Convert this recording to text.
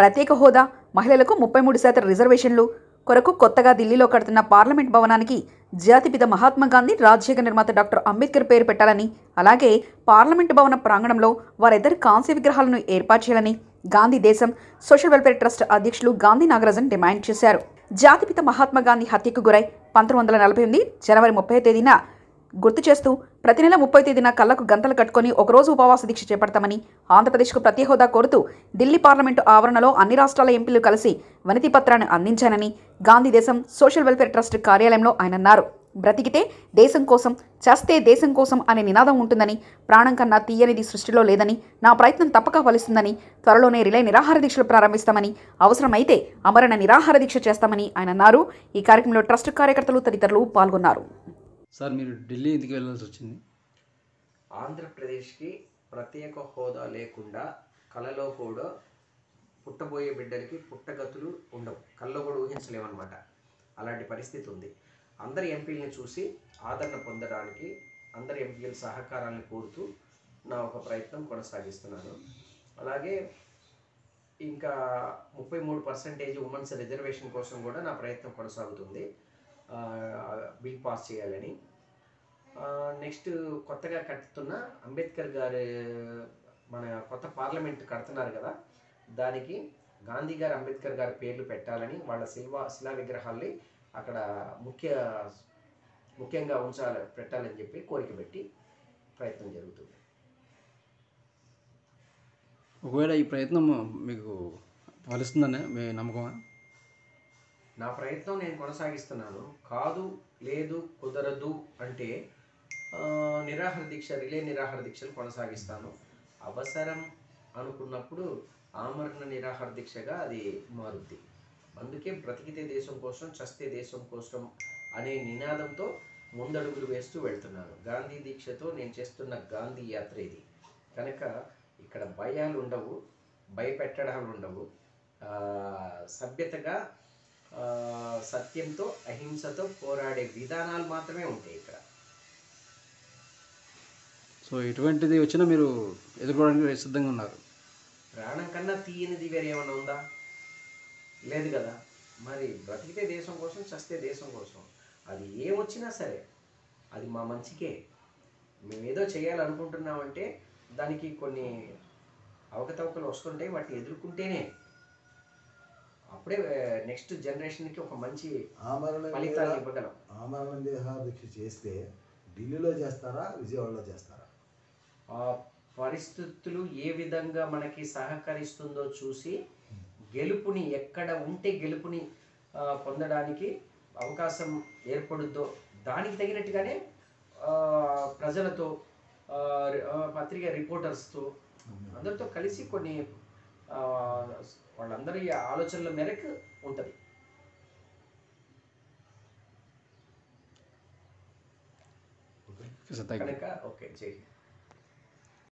ప్రత్యేక హోదా మహిళలకు ముప్పై మూడు శాతం రిజర్వేషన్లు కొరకు కొత్తగా దిల్లీలో కడుతున్న పార్లమెంట్ భవనానికి జాతిపిత మహాత్మా గాంధీ రాజ్యాంగ నిర్మాత డాక్టర్ అంబేద్కర్ పేరు పెట్టాలని అలాగే పార్లమెంట్ భవన ప్రాంగణంలో వారిద్దరి కాంస్య విగ్రహాలను ఏర్పాటు చేయాలని గాంధీ దేశం సోషల్ వెల్ఫేర్ ట్రస్ట్ అధ్యక్షులు గాంధీ నాగరాజన్ డిమాండ్ చేశారు జాతిపిత మహాత్మా గాంధీ హత్యకు గురై పంతొమ్మిది వందల నలభై ఎనిమిది జనవరి ముప్పై తేదీన గుర్తు చేస్తూ ప్రతి నెల ముప్పై తేదీన కళ్ళకు గంతలు కట్టుకొని ఒకరోజు ఉపవాస దీక్ష చేపడతామని ఆంధ్రప్రదేశ్కు ప్రత్యేక హోదా కోరుతూ ఢిల్లీ పార్లమెంటు ఆవరణలో అన్ని రాష్ట్రాల ఎంపీలు కలిసి వినతి పత్రాన్ని అందించానని గాంధీ దేశం సోషల్ వెల్ఫేర్ ట్రస్ట్ కార్యాలయంలో ఆయన అన్నారు బ్రతికితే దేశం కోసం చస్తే దేశం కోసం అనే నినాదం ఉంటుందని ప్రాణం కన్నా తీయనిది సృష్టిలో లేదని నా ప్రయత్నం తప్పక ఫలిస్తుందని త్వరలోనే రిలే నిరాహార దీక్షలు ప్రారంభిస్తామని అవసరమైతే అమరణ నిరాహార దీక్ష చేస్తామని ఆయన అన్నారు ఈ కార్యక్రమంలో ట్రస్ట్ కార్యకర్తలు తదితరులు పాల్గొన్నారు సార్ మీరు ఢిల్లీ ఎందుకు వెళ్ళాల్సి వచ్చింది ఆంధ్రప్రదేశ్కి ప్రత్యేక హోదా లేకుండా కలలో కూడా పుట్టబోయే బిడ్డలకి పుట్టగతులు ఉండవు కల్లో కూడా ఊహించలేమన్నమాట అలాంటి పరిస్థితి ఉంది అందరి ఎంపీలని చూసి ఆదరణ పొందడానికి అందరి ఎంపీల సహకారాన్ని కోరుతూ నా ఒక ప్రయత్నం కొనసాగిస్తున్నాను అలాగే ఇంకా ముప్పై మూడు పర్సెంటేజ్ ఉమెన్స్ రిజర్వేషన్ కోసం కూడా నా ప్రయత్నం కొనసాగుతుంది ఆ, బిల్ పాస్ చేయాలని నెక్స్ట్ కొత్తగా కట్టుతున్న అంబేద్కర్ గారి మన కొత్త పార్లమెంట్ కడుతున్నారు కదా దానికి గాంధీ గారు అంబేద్కర్ గారి పేర్లు పెట్టాలని వాళ్ళ శిల్వా శిలా విగ్రహాల్ని అక్కడ ముఖ్య ముఖ్యంగా ఉంచాలి పెట్టాలని చెప్పి కోరిక పెట్టి ప్రయత్నం జరుగుతుంది ఒకవేళ ఈ ప్రయత్నం మీకు ఫలిస్తుందనే మీ నమ్మకమా నా ప్రయత్నం నేను కొనసాగిస్తున్నాను కాదు లేదు కుదరదు అంటే ఆ, నిరాహార దీక్ష రిలే నిరాహార దీక్షలు కొనసాగిస్తాను అవసరం అనుకున్నప్పుడు ఆమరణ నిరాహార దీక్షగా అది మారుద్ది అందుకే బ్రతికితే దేశం కోసం చస్తే దేశం కోసం అనే నినాదంతో ముందడుగులు వేస్తూ వెళ్తున్నాను గాంధీ దీక్షతో నేను చేస్తున్న గాంధీ యాత్ర ఇది కనుక ఇక్కడ భయాలు ఉండవు భయపెట్టడాలు ఉండవు ఆ, సభ్యతగా ఆ, సత్యంతో అహింసతో పోరాడే విధానాలు మాత్రమే ఉంటాయి ఇక్కడ సో ఎటువంటిది వచ్చినా మీరు ఎదుర్కోవడానికి సిద్ధంగా ఉన్నారు ప్రాణం కన్నా తీయనిది వేరే ఏమైనా ఉందా లేదు కదా మరి బ్రతికితే దేశం కోసం చస్తే దేశం కోసం అది ఏమొచ్చినా సరే అది మా మంచికే మేము ఏదో చేయాలనుకుంటున్నామంటే దానికి కొన్ని అవకతవకలు వస్తుంటాయి వాటిని ఎదుర్కొంటేనే అప్పుడే నెక్స్ట్ జనరేషన్కి ఒక మంచి ఆమరణ ఫలితాలు ఇవ్వగలం ఆమరణ నిరాహార దీక్ష చేస్తే ఢిల్లీలో చేస్తారా విజయవాడలో చేస్తారా ఆ పరిస్థితులు ఏ విధంగా మనకి సహకరిస్తుందో చూసి గెలుపుని ఎక్కడ ఉంటే గెలుపుని ఆ, పొందడానికి అవకాశం ఏర్పడుద్దో దానికి తగినట్టుగానే ఆ, ప్రజలతో ఆ, రి- ఆ, పత్రిక రిపోర్టర్స్తో అందరితో కలిసి కొన్ని ఆ, వాళ్ళందరి ఆలోచనల మేరకు ఉంటుంది సార్ థ్యాంక్ యూ కనుక ఓకే జై హింద్